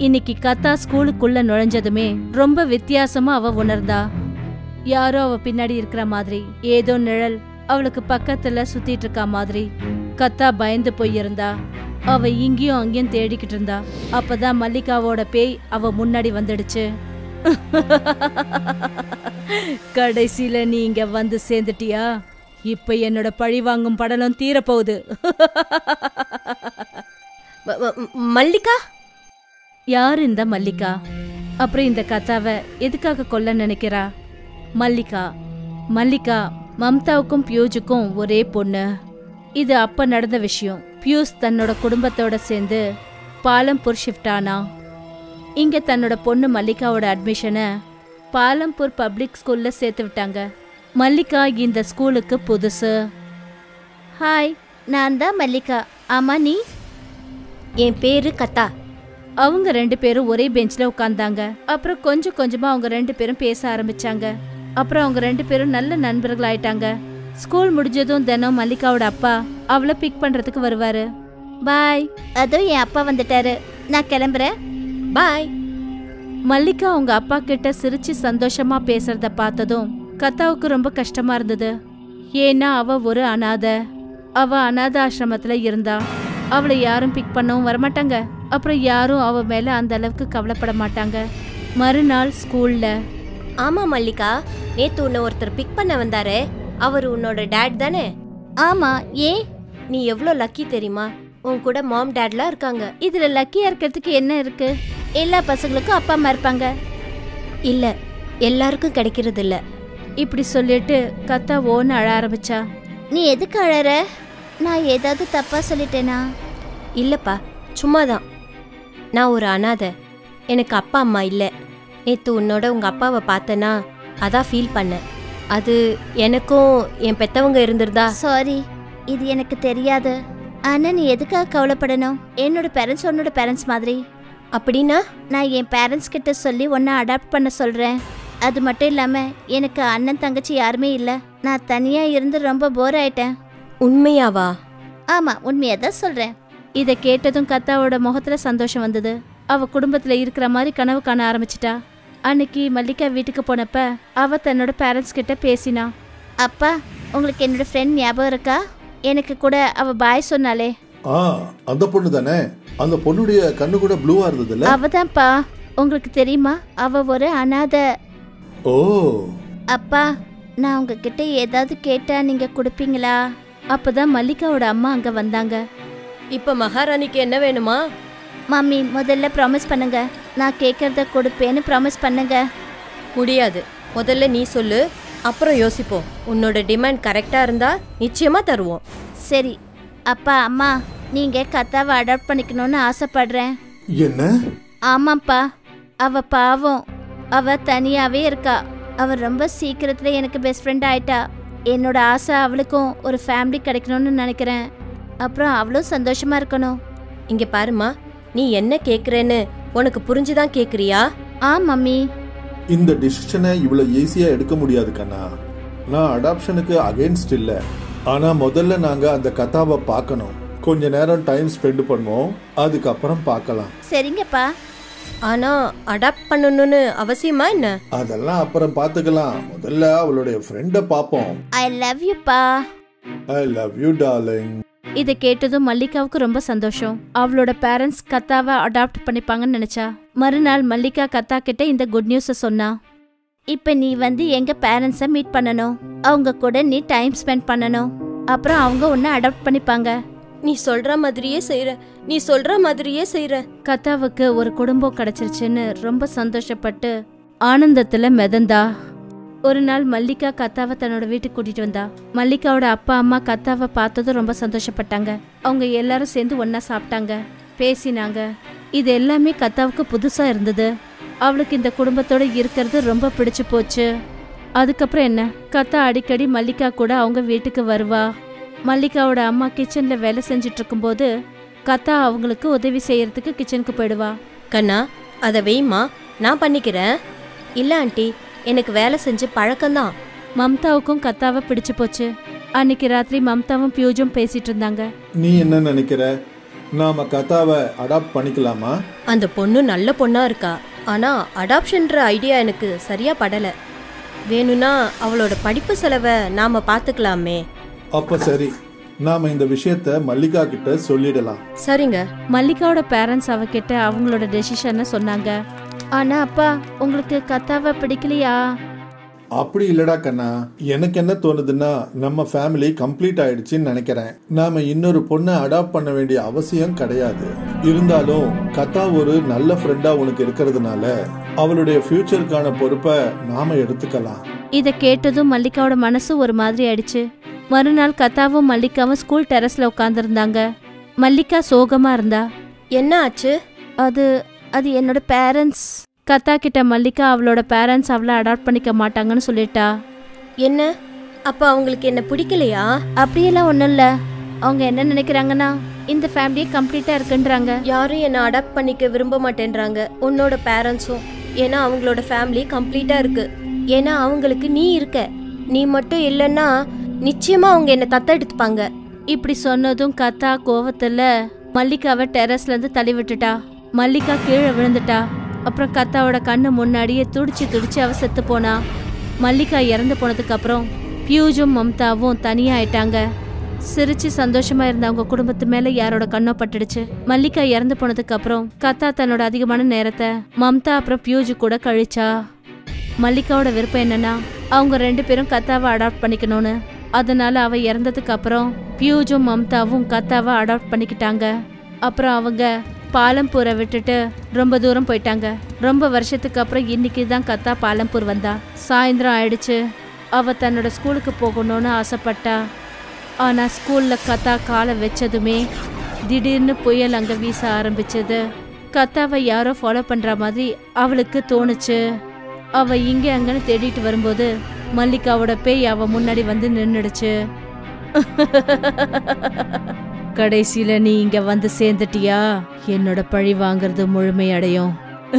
இன்னைக்கு கத்தா ஸ்கூலுக்குள்ள நுழைஞ்சதுமே ரொம்ப வித்தியாசமா அவ உணர்ந்தா யாரோ அவ பின்னாடி இருக்கிற மாதிரி ஏதோ நிழல் அவளுக்கு பக்கத்துல சுத்திட்டு இருக்கா மாதிரி கத்தா பயந்து போயிருந்தா அவ இங்கேயும் அங்கேயும் தேடிக்கிட்டு இருந்தா அப்பதான் மல்லிகாவோட பேய் அவ முன்னாடி வந்துடுச்சு கடைசியில நீ இங்க வந்து சேர்ந்துட்டியா இப்ப என்னோட பழி வாங்கும் படலம் தீரப்போகுது ம- ம- மல்லிகா யார் இந்த மல்லிகா அப்புறம் இந்த கத்தாவை எதுக்காக கொல்ல நினைக்கிறா மல்லிகா மல்லிகா மம்தாவுக்கும் பியூஜுக்கும் ஒரே பொண்ணு இது அப்ப நடந்த விஷயம் பியூஸ் தன்னோட குடும்பத்தோட சேர்ந்து பாலம்பூர் ஷிஃப்ட் ஆனா இங்க தன்னோட பொண்ணு மல்லிகாவோட அட்மிஷனை பாலம்பூர் பப்ளிக் ஸ்கூல்ல சேர்த்து விட்டாங்க மல்லிகா இந்த ஸ்கூலுக்கு புதுசு ஹாய் நான் தான் மல்லிகா ஆமா நீ என் பேரு கத்தா அவங்க ரெண்டு பேரும் ஒரே பெஞ்ச்ல உட்கார்ந்தாங்க அப்புறம் கொஞ்சம் கொஞ்சமா அவங்க ரெண்டு பேரும் பேச ஆரம்பிச்சாங்க அப்புறம் அவங்க ரெண்டு பேரும் நல்ல நண்பர்கள் ஆயிட்டாங்க ஸ்கூல் முடிஞ்சதும் தினம் மல்லிகாவோட அப்பா அவளை பிக் பண்றதுக்கு வருவாரு பாய் அதோ என் அப்பா வந்துட்டாரு நான் கிளம்புறேன் பாய் மல்லிகா அவங்க அப்பா கிட்ட சிரிச்சு சந்தோஷமா பேசுறத பார்த்ததும் கத்தாவுக்கு ரொம்ப கஷ்டமா இருந்தது ஏன்னா அவ ஒரு அனாதை அவ அனாதை ஆசிரமத்துல இருந்தா அவளை யாரும் பிக் பண்ணவும் வரமாட்டாங்க அப்புறம் யாரும் அவ மேல அந்த அளவுக்கு கவலைப்பட மாட்டாங்க மறுநாள் ஸ்கூல்ல ஆமா மல்லிகா நேத்து உன்னை ஒருத்தர் பிக் பண்ண வந்தாரே அவர் உன்னோட டேட் தானே ஆமா ஏன் நீ எவ்வளோ லக்கி தெரியுமா உன் கூட மாம் டேட்லாம் இருக்காங்க இதுல லக்கியா இருக்கிறதுக்கு என்ன இருக்கு எல்லா பசங்களுக்கும் அப்பா அம்மா இருப்பாங்க இல்ல எல்லாருக்கும் கிடைக்கிறது இல்ல இப்படி சொல்லிட்டு கத்தா ஓன்னு அழ ஆரம்பிச்சா நீ எதுக்கு அழற நான் ஏதாவது தப்பா சொல்லிட்டேனா இல்லப்பா சும்மாதான் நான் ஒரு அனாதை எனக்கு அப்பா அம்மா இல்லை நேற்று உன்னோட உங்கள் அப்பாவை பார்த்தேனா அதான் ஃபீல் பண்ணேன் அது எனக்கும் என் பெத்தவங்க இருந்திருந்தா சாரி இது எனக்கு தெரியாது ஆனா நீ எதுக்காக கவலைப்படணும் என்னோட பேரண்ட்ஸ் உன்னோட பேரண்ட்ஸ் மாதிரி அப்படின்னா நான் என் பேரண்ட்ஸ் கிட்ட சொல்லி உன்னை அடாப்ட் பண்ண சொல்றேன் அது மட்டும் இல்லாம எனக்கு அண்ணன் தங்கச்சி யாருமே இல்லை நான் தனியா இருந்து ரொம்ப போர் ஆயிட்டேன் உண்மையாவா ஆமா உண்மையா தான் சொல்றேன் இத கேட்டதும் கத்தாவோட முகத்துல சந்தோஷம் வந்தது அவ குடும்பத்துல இருக்கிற மாதிரி கனவு காண ஆரம்பிச்சிட்டா அன்னைக்கு மல்லிகா வீட்டுக்கு போனப்ப அவ தன்னோட பேரண்ட்ஸ் கிட்ட பேசினா அப்பா உங்களுக்கு என்னோட ஃப்ரெண்ட் ஞாபகம் இருக்கா எனக்கு கூட அவ பாய் சொன்னாலே ஆ அந்த பொண்ணு தானே அந்த பொண்ணுடைய கண்ணு கூட ப்ளூவா இருந்ததுல்ல அவதான்ப்பா உங்களுக்கு தெரியுமா அவ ஒரு அனாதை ஓ அப்பா நான் உங்ககிட்ட ஏதாவது கேட்டா நீங்க கொடுப்பீங்களா அப்பதான் மல்லிகாவோட அம்மா அங்க வந்தாங்க இப்போ மகாராணிக்கு என்ன வேணுமா மம்மி முதல்ல ப்ராமிஸ் பண்ணுங்க நான் கேட்கறத கொடுப்பேன்னு ப்ராமிஸ் பண்ணுங்க முடியாது முதல்ல நீ சொல்லு அப்புறம் யோசிப்போம் உன்னோட டிமாண்ட் கரெக்டாக இருந்தா நிச்சயமா தருவோம் சரி அப்பா அம்மா நீங்க கத்தாவை அடாப்ட் பண்ணிக்கணும்னு ஆசைப்படுறேன் என்ன ஆமாப்பா அவ பாவம் அவ தனியாவே இருக்கா அவ ரொம்ப சீக்கிரத்துல எனக்கு பெஸ்ட் ஃப்ரெண்ட் ஆயிட்டா என்னோட ஆசை அவளுக்கும் ஒரு ஃபேமிலி கிடைக்கணும்னு நினைக்கிறேன் அப்புறம் அவளும் சந்தோஷமா இருக்கணும் இங்க பாருமா நீ என்ன கேக்குறேன்னு உனக்கு புரிஞ்சுதான் கேக்குறியா ஆ மம்மி இந்த டிசிஷனை இவ்வளவு ஈஸியா எடுக்க முடியாது கண்ணா நான் அடாப்ஷனுக்கு அகைன்ஸ்ட் இல்ல ஆனா முதல்ல நாங்க அந்த கதாவை பார்க்கணும் கொஞ்ச நேரம் டைம் ஸ்பெண்ட் பண்ணுவோம் அதுக்கப்புறம் பார்க்கலாம் சரிங்கப்பா ஆனா அடாப்ட் பண்ணணும்னு அவசியமா என்ன அதெல்லாம் அப்புறம் பார்த்துக்கலாம் முதல்ல அவளுடைய ஃப்ரெண்டை பார்ப்போம் ஐ லவ் யூப்பா ஐ லவ் யூ டார்லிங் இத கேட்டதும் மல்லிகாவுக்கு ரொம்ப சந்தோஷம் அவளோட பேரண்ட்ஸ் கத்தாவை அடாப்ட் பண்ணிப்பாங்கன்னு நினைச்சா மறுநாள் மல்லிகா கத்தா கிட்ட இந்த குட் நியூஸ சொன்னா இப்ப நீ வந்து எங்க பேரண்ட்ஸை மீட் பண்ணணும் அவங்க கூட நீ டைம் ஸ்பெண்ட் பண்ணணும் அப்புறம் அவங்க உன்னை அடாப்ட் பண்ணிப்பாங்க நீ சொல்ற மாதிரியே செய்யற நீ சொல்ற மாதிரியே செய்யற கத்தாவுக்கு ஒரு குடும்பம் கிடைச்சிருச்சுன்னு ரொம்ப சந்தோஷப்பட்டு ஆனந்தத்துல மிதந்தா ஒரு நாள் மல்லிகா கத்தாவை தன்னோட வீட்டுக்கு கூட்டிட்டு வந்தா மல்லிகாவோட அப்பா அம்மா கத்தாவை பார்த்ததும் ரொம்ப சந்தோஷப்பட்டாங்க அவங்க எல்லாரும் சேர்ந்து ஒண்ணா சாப்பிட்டாங்க பேசினாங்க இது எல்லாமே கத்தாவுக்கு புதுசா இருந்தது அவளுக்கு இந்த குடும்பத்தோட இருக்கிறது ரொம்ப பிடிச்சு போச்சு அதுக்கப்புறம் என்ன கத்தா அடிக்கடி மல்லிகா கூட அவங்க வீட்டுக்கு வருவா மல்லிகாவோட அம்மா கிச்சன்ல வேலை செஞ்சுட்டு இருக்கும்போது கத்தா அவங்களுக்கு உதவி செய்யறதுக்கு கிச்சனுக்கு போயிடுவா கண்ணா அதை வெய்மா நான் பண்ணிக்கிறேன் இல்ல ஆண்டி எனக்கு வேலை செஞ்சு பழக்கம்தான் மம்தாவுக்கும் கத்தாவை பிடிச்சு போச்சு அன்னைக்கு ராத்திரி மம்தாவும் பியூஜும் பேசிட்டு இருந்தாங்க நீ என்ன நினைக்கிற நாம கதாவை அடாப்ட் பண்ணிக்கலாமா அந்த பொண்ணு நல்ல பொண்ணா இருக்கா ஆனா அடாப்ஷன்ற ஐடியா எனக்கு சரியா படல வேணும்னா அவளோட படிப்பு செலவை நாம பாத்துக்கலாமே அப்ப சரி நாம இந்த விஷயத்த மல்லிகா கிட்ட சொல்லிடலாம் சரிங்க மல்லிகாவோட பேரண்ட்ஸ் அவகிட்ட அவங்களோட டெசிஷனை சொன்னாங்க ஆனா அப்பா உங்களுக்கு கத்தாவை பிடிக்கலையா அப்படி இல்லடா கண்ணா எனக்கு என்ன தோணுதுன்னா நம்ம ஃபேமிலி கம்ப்ளீட் ஆயிடுச்சுன்னு நினைக்கிறேன் நாம இன்னொரு பொண்ணை அடாப்ட் பண்ண வேண்டிய அவசியம் கிடையாது இருந்தாலும் கதா ஒரு நல்ல ஃப்ரெண்டா உனக்கு இருக்கிறதுனால அவளுடைய ஃபியூச்சருக்கான பொறுப்பை நாம எடுத்துக்கலாம் இதை கேட்டதும் மல்லிகாவோட மனசு ஒரு மாதிரி ஆயிடுச்சு மறுநாள் கத்தாவும் மல்லிகாவும் ஸ்கூல் டெரஸ்ல உட்காந்துருந்தாங்க மல்லிகா சோகமா இருந்தா என்ன ஆச்சு அது அது என்னோட பேரண்ட்ஸ் கத்தா கிட்ட மல்லிகா அவளோட பேரண்ட்ஸ் அவளை அடாப்ட் பண்ணிக்க மாட்டாங்கன்னு சொல்லிட்டா என்ன அப்ப அவங்களுக்கு என்ன பிடிக்கலையா அப்படியெல்லாம் ஒன்றும் இல்லை அவங்க என்ன நினைக்கிறாங்கன்னா இந்த ஃபேமிலியே கம்ப்ளீட்டாக இருக்குன்றாங்க யாரும் என்ன அடாப்ட் பண்ணிக்க விரும்ப மாட்டேன்றாங்க உன்னோட பேரண்ட்ஸும் ஏன்னா அவங்களோட ஃபேமிலி கம்ப்ளீட்டா இருக்கு ஏன்னா அவங்களுக்கு நீ இருக்க நீ மட்டும் இல்லைன்னா நிச்சயமா அவங்க என்ன தத்தெடுத்துப்பாங்க இப்படி சொன்னதும் கத்தா கோவத்துல மல்லிகாவை டெரஸ்ல இருந்து தள்ளி விட்டுட்டா மல்லிகா கீழே விழுந்துட்டா அப்புறம் கத்தாவோட கண்ணு முன்னாடியே துடிச்சு துடிச்சு அவ செத்து போனா மல்லிகா இறந்து போனதுக்கு அப்புறம் பியூஜும் மம்தாவும் தனியா ஆயிட்டாங்க சிரிச்சு சந்தோஷமா இருந்த அவங்க குடும்பத்து மேல யாரோட கண்ணோ பட்டுடுச்சு மல்லிகா இறந்து போனதுக்கு அப்புறம் கத்தா தன்னோட அதிகமான நேரத்தை மம்தா அப்புறம் பியூஜு கூட கழிச்சா மல்லிகாவோட விருப்பம் என்னன்னா அவங்க ரெண்டு பேரும் கத்தாவை அடாப்ட் பண்ணிக்கணும்னு அதனால அவ இறந்ததுக்கு அப்புறம் பியூஜும் மம்தாவும் கத்தாவை அடாப்ட் பண்ணிக்கிட்டாங்க அப்புறம் அவங்க பாலம்பூரை விட்டுட்டு ரொம்ப தூரம் போயிட்டாங்க ரொம்ப வருஷத்துக்கு அப்புறம் இன்னைக்கு தான் கத்தா பாலம்பூர் வந்தா சாயந்தரம் ஆயிடுச்சு அவ தன்னோட ஸ்கூலுக்கு போகணும்னு ஆசைப்பட்டா ஆனா ஸ்கூல்ல கத்தா காலை வச்சதுமே திடீர்னு புயல் அங்க வீச ஆரம்பிச்சது கத்தாவை யாரோ ஃபாலோ பண்ற மாதிரி அவளுக்கு தோணுச்சு அவ இங்க அங்கன்னு தேடிட்டு வரும்போது மல்லிகாவோட பேய் அவ முன்னாடி வந்து நின்னுடுச்சு கடைசியில நீ இங்க வந்து சேர்ந்துட்டியா என்னோட பழி வாங்குறது முழுமையடையும்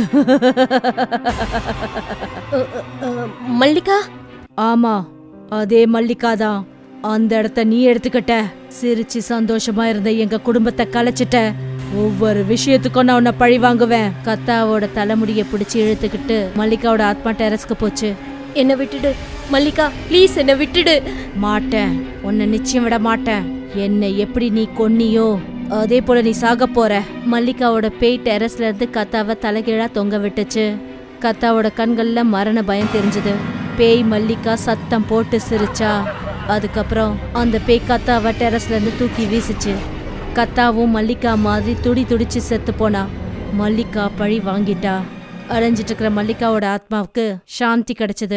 அ, அ, மல்லிகா ஆமா அதே மல்லிகா தான் அந்த இடத்த நீ எடுத்துக்கிட்ட சிரிச்சு சந்தோஷமா இருந்த எங்க குடும்பத்தை கலைச்சிட்ட ஒவ்வொரு விஷயத்துக்கும் நான் உன்னை பழி வாங்குவேன் கத்தாவோட தலைமுடிய பிடிச்சி இழுத்துக்கிட்டு மல்லிகாவோட ஆத்மா டெரஸ்க்கு போச்சு என்னை விட்டுடு மல்லிகா ப்ளீஸ் என்னை விட்டுடு மாட்டேன் உன்னை நிச்சயம் விட மாட்டேன் என்னை எப்படி நீ கொன்னியோ அதே போல நீ சாக போற மல்லிகாவோட பேய் டெரஸ்ல இருந்து கத்தாவை தலைகீழா தொங்க விட்டுச்சு கத்தாவோட கண்கள்ல மரண பயம் தெரிஞ்சது பேய் மல்லிகா சத்தம் போட்டு சிரிச்சா அதுக்கப்புறம் அந்த பேய் கத்தாவை டெரஸ்ல இருந்து தூக்கி வீசுச்சு கத்தாவும் மல்லிகா மாதிரி துடி துடிச்சு செத்து போனா மல்லிகா பழி வாங்கிட்டா அலைஞ்சிட்டு இருக்கிற மல்லிகாவோட ஆத்மாவுக்கு சாந்தி கிடைச்சது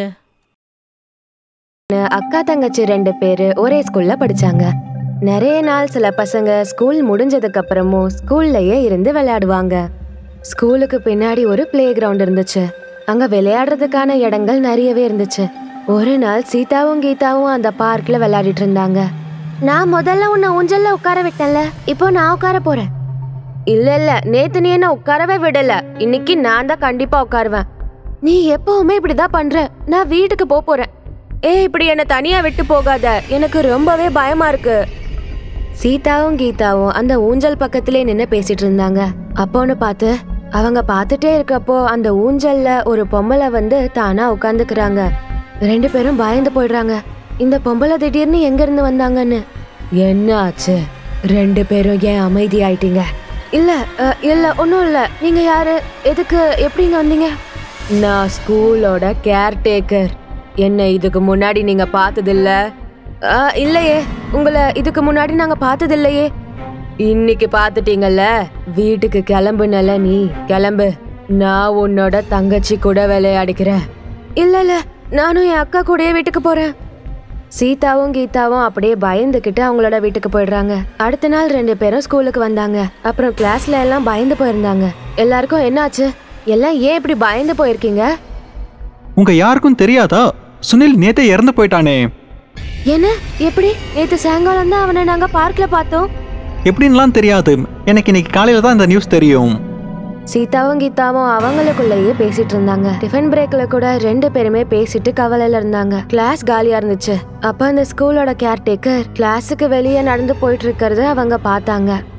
அக்கா தங்கச்சி ரெண்டு பேரு ஒரே ஸ்கூல்ல படிச்சாங்க நிறைய நாள் சில பசங்க ஸ்கூல் முடிஞ்சதுக்கு அப்புறமும் ஸ்கூல்லயே இருந்து விளையாடுவாங்க ஸ்கூலுக்கு பின்னாடி ஒரு பிளே கிரவுண்ட் இருந்துச்சு அங்க விளையாடுறதுக்கான இடங்கள் நிறையவே இருந்துச்சு ஒரு நாள் சீதாவும் கீதாவும் அந்த பார்க்ல விளையாடிட்டு இருந்தாங்க நான் முதல்ல உன்னை ஊஞ்சல்ல உட்கார விட்டேன்ல இப்போ நான் உட்கார போறேன் இல்ல இல்ல நேத்து நீ என்ன உட்காரவே விடல இன்னைக்கு நான் தான் கண்டிப்பா உட்காருவேன் நீ எப்பவுமே இப்படிதான் பண்ற நான் வீட்டுக்கு போப் போறேன் ஏ இப்படி என்ன தனியா விட்டு போகாத எனக்கு ரொம்பவே பயமா இருக்கு சீதாவும் கீதாவும் அந்த ஊஞ்சல் பக்கத்திலே நின்னு பேசிட்டு இருந்தாங்க அப்போன்னு பார்த்து அவங்க பார்த்துட்டே இருக்கப்போ அந்த ஊஞ்சல்ல ஒரு பொம்பளை வந்து தானா உட்காந்துக்கிறாங்க ரெண்டு பேரும் பயந்து போயிடுறாங்க இந்த பொம்பளை திடீர்னு எங்க இருந்து வந்தாங்கன்னு என்ன ஆச்சு ரெண்டு பேரும் ஏன் அமைதி ஆயிட்டீங்க இல்ல அ, இல்ல ஒன்றும் இல்ல நீங்க யாரு எதுக்கு எப்படிங்க வந்தீங்க நான் ஸ்கூலோட கேர்டேக்கர் என்ன இதுக்கு முன்னாடி நீங்க பார்த்ததில்ல ஆ, இல்லையே உங்களை இதுக்கு முன்னாடி நாங்க பார்த்ததில்லையே இன்னைக்கு பார்த்துட்டீங்கல்ல வீட்டுக்கு கிளம்புனல நீ கிளம்பு நான் உன்னோட தங்கச்சி கூட விளையாடிக்கிறேன் இல்ல இல்ல நானும் என் அக்கா கூடயே வீட்டுக்கு போறேன் சீதாவும் கீதாவும் அப்படியே பயந்துகிட்டு அவங்களோட வீட்டுக்கு போயிடுறாங்க அடுத்த நாள் ரெண்டு பேரும் ஸ்கூலுக்கு வந்தாங்க அப்புறம் கிளாஸ்ல எல்லாம் பயந்து போயிருந்தாங்க எல்லாருக்கும் என்னாச்சு எல்லாம் ஏன் இப்படி பயந்து போயிருக்கீங்க உங்க யாருக்கும் தெரியாதா சுனில் நேத்தே இறந்து போயிட்டானே என்ன எப்படி நேத்து சாயங்காலம் தான் அவனை நாங்க பார்க்ல பார்த்தோம் எப்படின்லாம் தெரியாது எனக்கு இன்னைக்கு காலையில தான் இந்த நியூஸ் தெரியும் சீதாவும் கீதாவும் அவங்களுக்குள்ளேயே பேசிட்டு இருந்தாங்க டிஃபன் பிரேக்ல கூட ரெண்டு பேருமே பேசிட்டு கவலையில இருந்தாங்க கிளாஸ் காலியா இருந்துச்சு அப்ப அந்த ஸ்கூலோட கேர்டேக்கர் கிளாஸுக்கு வெளியே நடந்து போயிட்டு இருக்கிறத அவங்க பார்த்தாங்க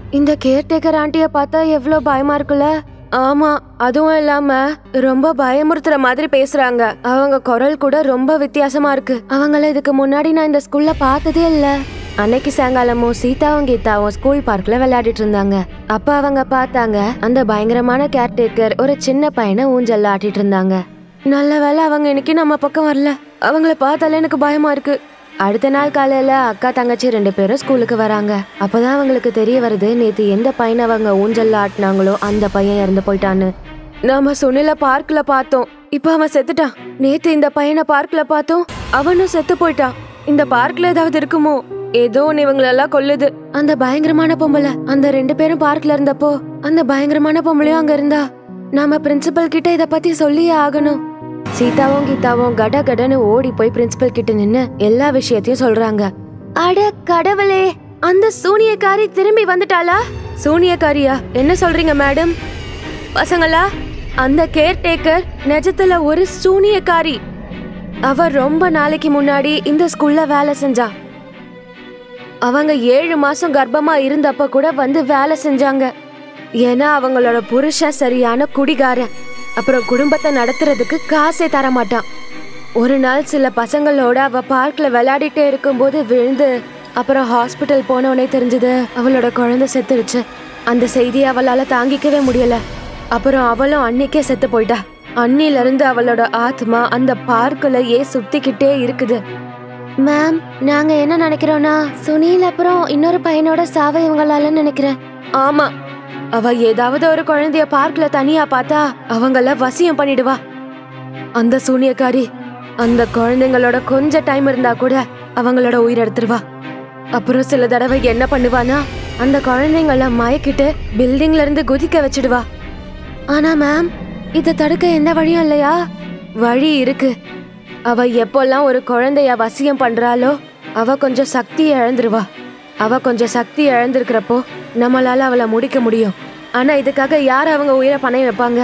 இந்த கேர்டேக்கர் ஆண்டிய பார்த்தா எவ்வளவு பயமா இருக்குல்ல ஆமா அதுவும் இல்லாம ரொம்ப பயமுறுத்துற மாதிரி பேசுறாங்க அவங்க குரல் கூட ரொம்ப வித்தியாசமா இருக்கு அவங்கள இதுக்கு முன்னாடி நான் இந்த ஸ்கூல்ல பார்த்ததே இல்ல அன்னைக்கு சாயங்காலமும் சீதாவும் கீதாவும் ஸ்கூல் பார்க்ல விளையாடிட்டு இருந்தாங்க அப்ப அவங்க பார்த்தாங்க அந்த பயங்கரமான கேர்டேக்கர் ஒரு சின்ன பையனை ஊஞ்சல்ல ஆட்டிட்டு இருந்தாங்க நல்ல வேளை அவங்க இன்னைக்கு நம்ம பக்கம் வரல அவங்கள பார்த்தாலே எனக்கு பயமா இருக்கு அடுத்த நாள் காலையில அக்கா தங்கச்சி ரெண்டு பேரும் ஸ்கூலுக்கு வராங்க அப்பதான் அவங்களுக்கு தெரிய வருது நேத்து எந்த பையனை அவங்க ஊஞ்சல்ல ஆட்டினாங்களோ அந்த பையன் இறந்து போயிட்டான்னு நாம சுனில பார்க்ல பார்த்தோம் இப்ப அவன் செத்துட்டான் நேத்து இந்த பையனை பார்க்ல பார்த்தோம் அவனும் செத்து போயிட்டான் இந்த பார்க்ல ஏதாவது இருக்குமோ ஏதோ ஒன்னு இவங்களெல்லாம் கொல்லுது அந்த பயங்கரமான பொம்பளை அந்த ரெண்டு பேரும் பார்க்ல இருந்தப்போ அந்த பயங்கரமான பொம்பளையும் அங்க இருந்தா நாம பிரின்சிபல் கிட்ட இத பத்தி சொல்லியே ஆகணும் சீதாவும் கீதாவும் கட கடன்னு ஓடி போய் பிரின்சிபல் கிட்ட நின்னு எல்லா விஷயத்தையும் சொல்றாங்க அட கடவுளே அந்த சூனியக்காரி திரும்பி வந்துட்டாளா சூனியக்காரியா என்ன சொல்றீங்க மேடம் பசங்களா அந்த கேர்டேக்கர் நிஜத்துல ஒரு சூனியக்காரி அவ ரொம்ப நாளைக்கு முன்னாடி இந்த ஸ்கூல்ல வேலை செஞ்சா அவங்க ஏழு மாசம் கர்ப்பமா இருந்தப்ப கூட வந்து வேலை செஞ்சாங்க ஏன்னா அவங்களோட புருஷன் சரியான குடிகாரன் அப்புறம் குடும்பத்தை நடத்துறதுக்கு காசே தர மாட்டான் ஒரு நாள் சில பசங்களோட அவ பார்க்ல விளையாடிட்டே இருக்கும்போது விழுந்து அப்புறம் ஹாஸ்பிட்டல் போனவனே தெரிஞ்சது அவளோட குழந்தை செத்துடுச்சு அந்த செய்தியை அவளால தாங்கிக்கவே முடியல அப்புறம் அவளும் அன்னைக்கே செத்து போயிட்டா அன்னில இருந்து அவளோட ஆத்மா அந்த பார்க்கலையே சுத்திக்கிட்டே இருக்குது மேம் நாங்க என்ன நினைக்கிறோம்னா சுனில் அப்புறம் இன்னொரு பையனோட சாவை இவங்களால நினைக்கிறேன் ஆமா அவ ஏதாவது ஒரு குழந்தைய பார்க்ல தனியா பார்த்தா அவங்கள வசியம் பண்ணிடுவா அந்த சூனியக்காரி அந்த குழந்தைங்களோட கொஞ்ச டைம் இருந்தா கூட அவங்களோட உயிர் எடுத்துருவா அப்புறம் சில தடவை என்ன பண்ணுவானா அந்த குழந்தைங்கள மயக்கிட்டு பில்டிங்ல இருந்து குதிக்க வச்சிடுவா ஆனா மேம் இத தடுக்க எந்த வழியும் இல்லையா வழி இருக்கு அவ எப்போல்லாம் ஒரு குழந்தைய வசியம் பண்றாளோ அவ கொஞ்சம் சக்தி இழந்துருவா அவ கொஞ்சம் சக்தி இழந்திருக்கிறப்போ நம்மளால அவளை முடிக்க முடியும் ஆனா இதுக்காக யார் அவங்க உயிரை பணைய வைப்பாங்க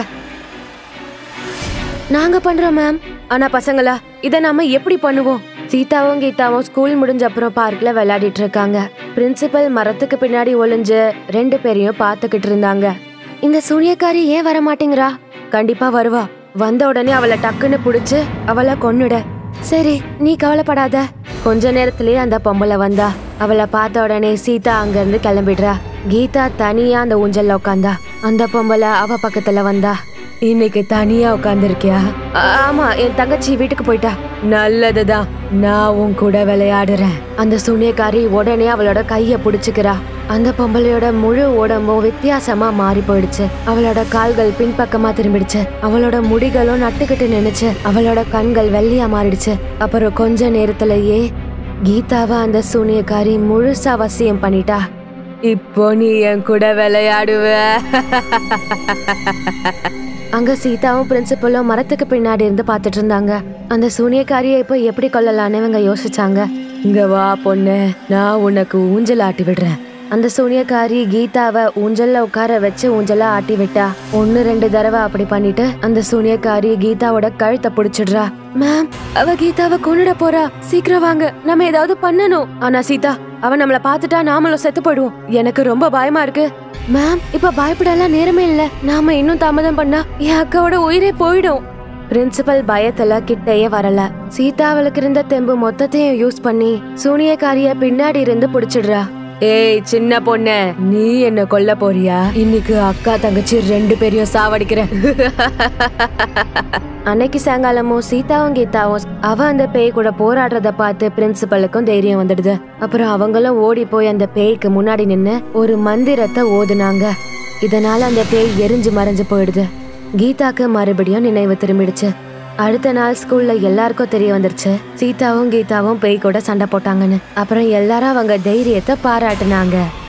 நாங்க பண்றோம் மேம் ஆனா பசங்களா இத நாம எப்படி பண்ணுவோம் சீதாவும் கீதாவும் ஸ்கூல் முடிஞ்ச அப்புறம் பார்க்ல விளையாடிட்டு இருக்காங்க பிரின்சிபல் மரத்துக்கு பின்னாடி ஒளிஞ்சு ரெண்டு பேரையும் பார்த்துக்கிட்டு இருந்தாங்க இந்த சூனியக்காரி ஏன் வர மாட்டேங்கிறா கண்டிப்பா வருவா வந்த உடனே அவளை டக்குன்னு புடிச்சு அவளை கொன்னுட சரி நீ கவலைப்படாத கொஞ்ச நேரத்திலேயே அந்த பொம்பளை வந்தா அவளை பார்த்த உடனே சீதா அங்க இருந்து கிளம்பிடுறா கீதா தனியா அந்த ஊஞ்சல்ல உட்காந்தா அந்த பொம்பளை அவ பக்கத்துல வந்தா இன்னைக்கு தனியா உட்காந்துருக்கியா ஆமா என் தங்கச்சி வீட்டுக்கு போயிட்டா நல்லதுதான் நான் உன் கூட விளையாடுறேன் அந்த சுனியக்காரி உடனே அவளோட கைய புடிச்சுக்கிறா அந்த பொம்பளையோட முழு உடம்பும் வித்தியாசமா மாறி போயிடுச்சு அவளோட கால்கள் பின்பக்கமா திரும்பிடுச்சு அவளோட முடிகளும் நட்டுக்கிட்டு நின்னுச்சு அவளோட கண்கள் வெள்ளையா மாறிடுச்சு அப்புறம் கொஞ்ச நேரத்திலேயே கீதாவை அந்த சூனியக்காரி முழுசா வசியம் பண்ணிட்டா இப்போ நீ என் கூட விளையாடுவ அங்க சீதாவும் பிரின்சிபலும் மரத்துக்கு பின்னாடி இருந்து பார்த்துட்டு இருந்தாங்க அந்த சூனியக்காரியை இப்போ எப்படி கொல்லலாம்னு இவங்க யோசிச்சாங்க இங்க வா பொண்ணு நான் உனக்கு ஊஞ்சல் ஆட்டி விடுறேன் அந்த சூனியக்காரி கீதாவை ஊஞ்சல்ல உட்கார வச்சு ஊஞ்சலா ஆட்டி விட்டா ஒன்னு ரெண்டு தடவை அப்படி பண்ணிட்டு அந்த சூனியக்காரி கீதாவோட கழுத்தை புடிச்சிடுறா மேம் அவ கீதாவை கொன்னுட போறா சீக்கிரம் வாங்க நம்ம ஏதாவது பண்ணணும் ஆனா சீதா அவன் நம்மள பாத்துட்டா நாமளும் செத்து போயிடுவோம் எனக்கு ரொம்ப பயமா இருக்கு மேம் இப்ப பயப்படலாம் நேரமே இல்ல நாம இன்னும் தாமதம் பண்ணா என் அக்காவோட உயிரே போயிடும் பிரின்சிபல் பயத்துல கிட்டேயே வரல சீதா அவளுக்கு இருந்த தெம்பு மொத்தத்தையும் யூஸ் பண்ணி சூனியக்காரிய பின்னாடி இருந்து புடிச்சிடுறா ஏய் சின்ன பொண்ணு நீ என்ன கொல்ல போறியா இன்னைக்கு அக்கா தங்கச்சி ரெண்டு பேரையும் சாவடிக்கிறேன் அன்னைக்கு சாயங்காலமும் சீதாவும் கீதாவும் அவ அந்த பேய் கூட போராடுறத பார்த்து பிரின்சிபலுக்கும் தைரியம் வந்துடுது அப்புறம் அவங்களும் ஓடி போய் அந்த பேய்க்கு முன்னாடி நின்னு ஒரு மந்திரத்தை ஓதுனாங்க இதனால அந்த பேய் எரிஞ்சு மறைஞ்சு போயிடுது கீதாக்கு மறுபடியும் நினைவு திரும்பிடுச்சு அடுத்த நாள் ஸ்கூல்ல எல்லாருக்கும் தெரிய வந்துருச்சு சீதாவும் கீதாவும் பேய் கூட சண்டை போட்டாங்கன்னு அப்புறம் எல்லாரும் அவங்க தைரியத்தை பாராட்டுனாங்க